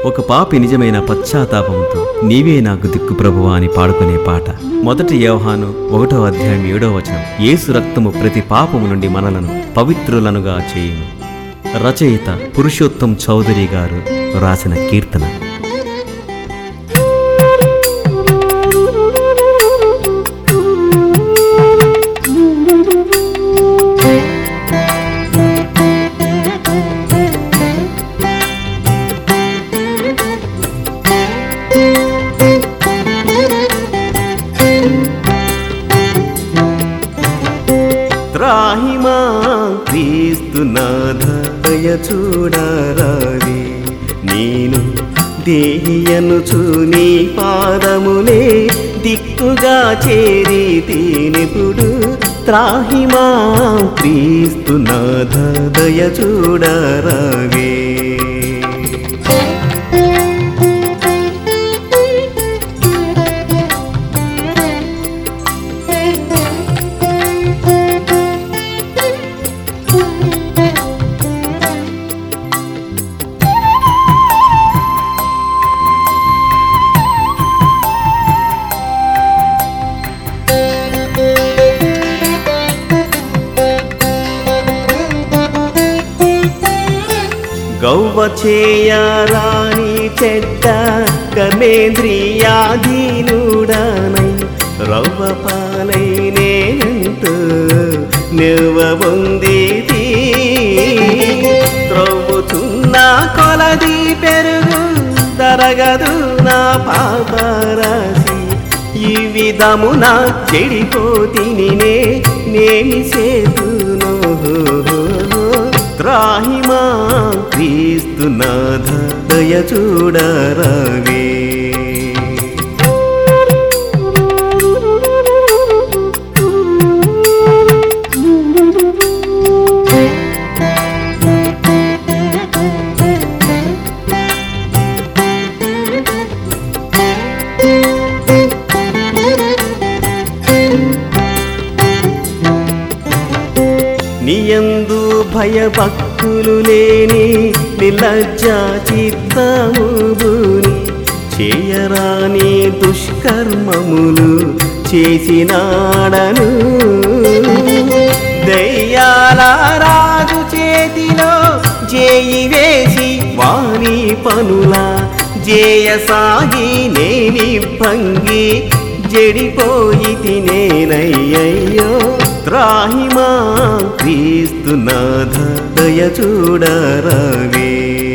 ఒక పాపి నిజమైన పశ్చాత్తాపంతో నీవే నాకు దిక్కు ప్రభువా అని పాడుకునే పాట మొదటి యోహాను ఒకటో అధ్యాయం ఏడో వచనం యేసు రక్తము ప్రతి పాపము నుండి మనలను పవిత్రులనుగా చేయును రచయిత పురుషోత్తం చౌదరి గారు రాసిన కీర్తన త్రాహిమా క్రీస్తునాథ దయ చూడరావి నేను దేహియనుచు నీ పాదములే దిక్కుగా చేరి తీనిపుడు త్రాహిమా క్రీస్తునాథ దయ చూడరావే గౌవ చేయరాని చెడ్డ కర్మేంద్రియాధీనుడనై రవ్వ పాలై నేనంటూ నిల్వ పొందితి త్రవ్వుతున్న కొలది పెరుగు తరగదు నా పాపరాశి ఈ విధమున చెడిపోతిని నే నేమి సేతును త్రాహిమా క్రీస్తునాథ దయ చూడరావే నియందు భయభక్తులు లేని నిలజ్జ చిత్తముని చేయరాని దుష్కర్మములు చేసినాడను దయ్యాల రాజు చేతిలో చేయి వేసి వాణి పనుల జేయ సాగి నేని భంగి జడిపోయి తినేనయ్యయ్యో త్రాహిమా క్రీస్తునాథ దయ చూడరావే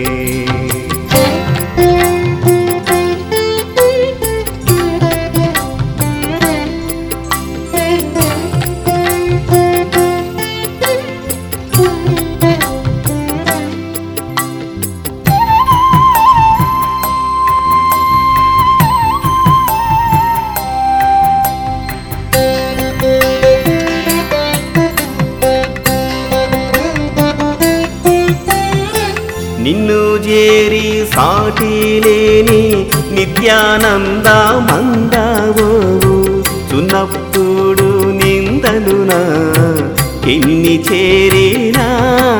నిన్ను చేరి సాటి లేని నిత్యానంద మందవోవు చున్నప్పుడు నిందలునా ఎన్ని చేరినా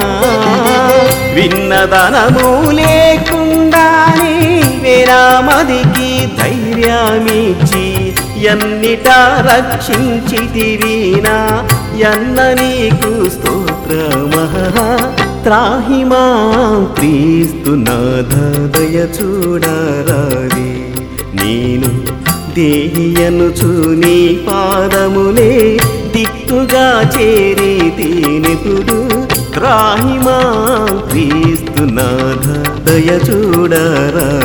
విన్నదనము లేకుండానే వేరామదికి ధైర్యమిచ్చి ఎన్నిట రక్షించితివీనా ఎన్న నీకు స్తోత్రమహా త్రాహిమా క్రీస్తునాథ దయ చూడరావి నేను దేహియనుచు నీ పాదములే దిక్కుగా చేరి తీనిపుడు త్రాహిమా క్రీస్తునాథ దయ చూడరావే